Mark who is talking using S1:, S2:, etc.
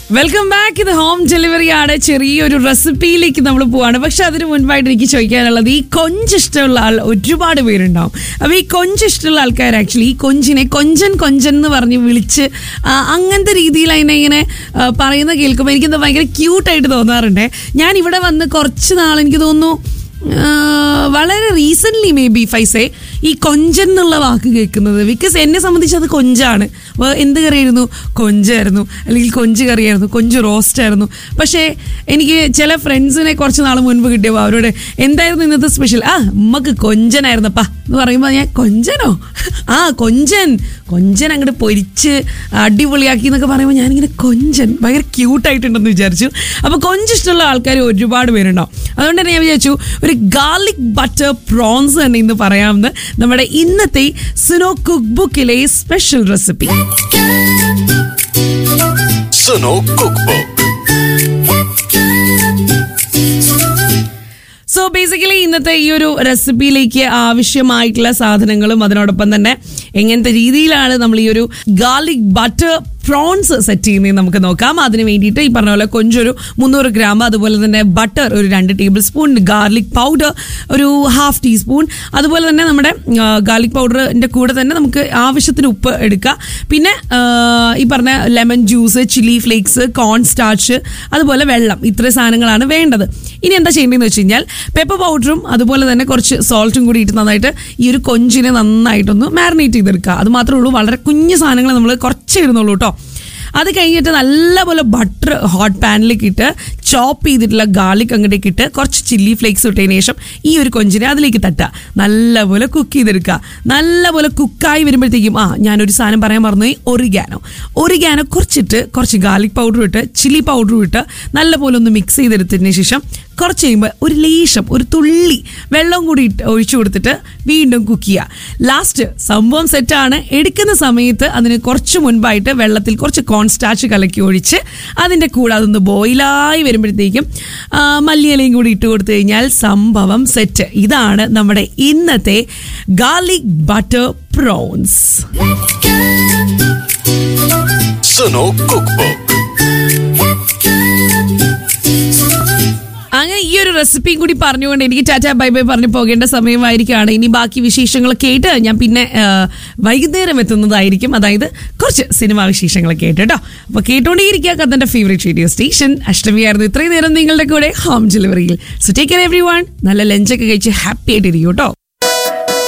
S1: welcome back ഇത് home delivery ആണ് ചെറിയൊരു റെസിപ്പിയിലേക്ക് നമ്മൾ പോവാണ് പക്ഷെ അതിന് മുൻപായിട്ട് എനിക്ക് ചോദിക്കാനുള്ളത് ഈ കൊഞ്ച് ഇഷ്ടമുള്ള ആൾ ഒരുപാട് പേരുണ്ടാവും അപ്പോൾ ഈ കൊഞ്ച് ഇഷ്ടമുള്ള ആൾക്കാർ ആക്ച്വലി ഈ കൊഞ്ചിനെ കൊഞ്ചൻ കൊഞ്ചൻ എന്ന് പറഞ്ഞ് വിളിച്ച് ആ, അങ്ങനത്തെ രീതിയിൽ അതിനെ ഇങ്ങനെ ആ, പറയുന്ന കേൾക്കുമ്പോൾ എനിക്കെന്താ ഭയങ്കര ക്യൂട്ടായിട്ട് തോന്നാറുണ്ട് ഞാൻ ഇവിടെ വന്ന് കുറച്ച് നാൾ എനിക്ക് തോന്നുന്നു ആ, വളരെ റീസെൻ്റ്ലി മേ ബി ഫൈസേ ഈ കൊഞ്ചൻ എന്നുള്ള വാക്ക് കേൾക്കുന്നത് ബിക്കോസ് എന്നെ സംബന്ധിച്ച് അത് കൊഞ്ചാണ് വേ- എന്ത് കറിയായിരുന്നു കൊഞ്ചായിരുന്നു അല്ലെങ്കിൽ കൊഞ്ച് കറിയായിരുന്നു കൊഞ്ച് റോസ്റ്റ് ആയിരുന്നു പക്ഷേ എനിക്ക് ചില ഫ്രണ്ട്സിനെ കുറച്ച് നാൾ മുൻപ് കിട്ടിയപ്പോൾ അവരോട് എന്തായിരുന്നു ഇന്നത്തെ സ്പെഷ്യൽ ആ ഉമ്മക്ക് കൊഞ്ചനായിരുന്നപ്പാ എന്ന് പറയുമ്പോൾ ഞാൻ കൊഞ്ചനോ ആ കൊഞ്ചൻ കൊഞ്ചൻ അങ്ങോട്ട് പൊരിച്ച് അടിപൊളിയാക്കി എന്നൊക്കെ പറയുമ്പോൾ ഞാനിങ്ങനെ കൊഞ്ചൻ ഭയങ്കര ക്യൂട്ടായിട്ടുണ്ടെന്ന് വിചാരിച്ചു അപ്പോൾ കൊഞ്ച് ഇഷ്ടമുള്ള ആൾക്കാർ ഒരുപാട് പേരുണ്ടാവും അതുകൊണ്ട് തന്നെ ഞാൻ വിചാരിച്ചു ഒരു ഗാർലിക് ബട്ടർ പ്രോൺസ് തന്നെ ഇന്ന് പറയാമെന്ന് നമ്മുടെ ഇന്നത്തെ സുനോ കുക്ക് ബുക്കിലെ സ്പെഷ്യൽ റെസിപ്പി
S2: സുനോ കുക്ക് ബുക്ക്
S1: സോ ബേസിക്കലി ഇന്നത്തെ ഈ ഒരു റെസിപ്പിയിലേക്ക് ആവശ്യമായിട്ടുള്ള സാധനങ്ങളും അതിനോടൊപ്പം തന്നെ എങ്ങനത്തെ രീതിയിലാണ് നമ്മൾ ഈ ഒരു ഗാർലിക് ബട്ടർ പ്രോൺസ് സെറ്റ് ചെയ്യുന്നത് നമുക്ക് നോക്കാം അതിന് വേണ്ടിയിട്ട് ഈ പറഞ്ഞ പോലെ കൊഞ്ചൊരു മുന്നൂറ് ഗ്രാം അതുപോലെ തന്നെ ബട്ടർ ഒരു രണ്ട് ടേബിൾ സ്പൂൺ ഗാർലിക് പൗഡർ ഒരു ഹാഫ് ടീസ്പൂൺ അതുപോലെ തന്നെ നമ്മുടെ ഗാർലിക് പൗഡറിൻ്റെ കൂടെ തന്നെ നമുക്ക് ആവശ്യത്തിന് ഉപ്പ് എടുക്കുക പിന്നെ ആ, ഈ പറഞ്ഞ lemon juice chilli flakes corn starch അതുപോലെ വെള്ളം ഇത്രയും സാധനങ്ങളാണ് വേണ്ടത് ഇനി എന്താ ചെയ്യേണ്ടതെന്ന് വെച്ച് കഴിഞ്ഞാൽ പെപ്പർ പൗഡറും അതുപോലെ തന്നെ കുറച്ച് സോൾട്ടും കൂടി ഇട്ട് നന്നായിട്ട് ഈ ഒരു കൊഞ്ചിനെ നന്നായിട്ടൊന്ന് മാരിനേറ്റ് ചെയ്തെടുക്കുക അത് മാത്രമേ ഉള്ളൂ വളരെ കുഞ്ഞു സാധനങ്ങൾ നമ്മൾ കുറച്ചേ ഇടുന്നുള്ളൂ കേട്ടോ അത് കഴിഞ്ഞിട്ട് നല്ലപോലെ ബട്ടർ ഹോട്ട് പാനിലേക്ക് ഇട്ട് ചോപ്പ് ചെയ്തിട്ടുള്ള ഗാർലിക് അങ്ങോട്ടേക്ക് ഇട്ട് കുറച്ച് ചില്ലി ഫ്ലേക്സ് ഇട്ടതിന് ശേഷം ഈ ഒരു കൊഞ്ചിനെ അതിലേക്ക് തട്ടുക നല്ലപോലെ കുക്ക് ചെയ്തെടുക്കുക നല്ലപോലെ കുക്കായി വരുമ്പോഴത്തേക്കും ആ ഞാനൊരു സാധനം പറയാൻ മറന്നുപോയി ഒറിഗാനോ ഒറിഗാനോ കുറച്ചിട്ട് കുറച്ച് ഗാർലിക് പൗഡർ ഇട്ട് ചില്ലി പൗഡറും ഇട്ട് നല്ലപോലെ ഒന്ന് മിക്സ് ചെയ്തെടുത്തതിന് ശേഷം കുറച്ച് കഴിയുമ്പോൾ ഒരു ലേശം ഒരു തുള്ളി വെള്ളം കൂടി ഇട്ട് ഒഴിച്ചു കൊടുത്തിട്ട് വീണ്ടും കുക്ക് ചെയ്യുക ലാസ്റ്റ് സംഭവം സെറ്റാണ് എടുക്കുന്ന സമയത്ത് അതിന് കുറച്ച് മുൻപായിട്ട് വെള്ളത്തിൽ കുറച്ച് കോൺസ്റ്റാച്ച് കലക്കി ഒഴിച്ച് അതിൻ്റെ കൂടെ അതൊന്ന് ബോയിലായി വരുമ്പോഴത്തേക്കും ആ, മല്ലിയിലയും കൂടി ഇട്ട് കൊടുത്തു കഴിഞ്ഞാൽ സംഭവം സെറ്റ് ഇതാണ് നമ്മുടെ ഇന്നത്തെ ഗാർലിക് ബട്ടർ പ്രോൺസ്
S2: സുനോ കുക്ക് ബുക്ക്
S1: അങ്ങനെ ഈ ഒരു റെസിപ്പിയും കൂടി പറഞ്ഞുകൊണ്ട് എനിക്ക് ടാറ്റാ ബൈ ബൈ പറഞ്ഞു പോകേണ്ട സമയമായിരിക്കുകയാണ് ഇനി ബാക്കി വിശേഷങ്ങളൊക്കെ ആയിട്ട് ഞാൻ പിന്നെ ആ, വൈകുന്നേരം എത്തുന്നതായിരിക്കും അതായത് കുറച്ച് സിനിമാ വിശേഷങ്ങളൊക്കെ ആയിട്ട് കേട്ടോ അപ്പോൾ കേട്ടോണ്ടേയിരിക്കുക കഥന്റെ ഫേവറേറ്റ് റേഡിയോ സ്റ്റേഷൻ അഷ്ടമിയായിരുന്നു ഇത്രയും നേരം നിങ്ങളുടെ കൂടെ ഹോം ഡെലിവറിയിൽ so take care everyone നല്ല ലഞ്ചൊക്കെ കഴിച്ച് ഹാപ്പി ആയിട്ടിരിക്കും കേട്ടോ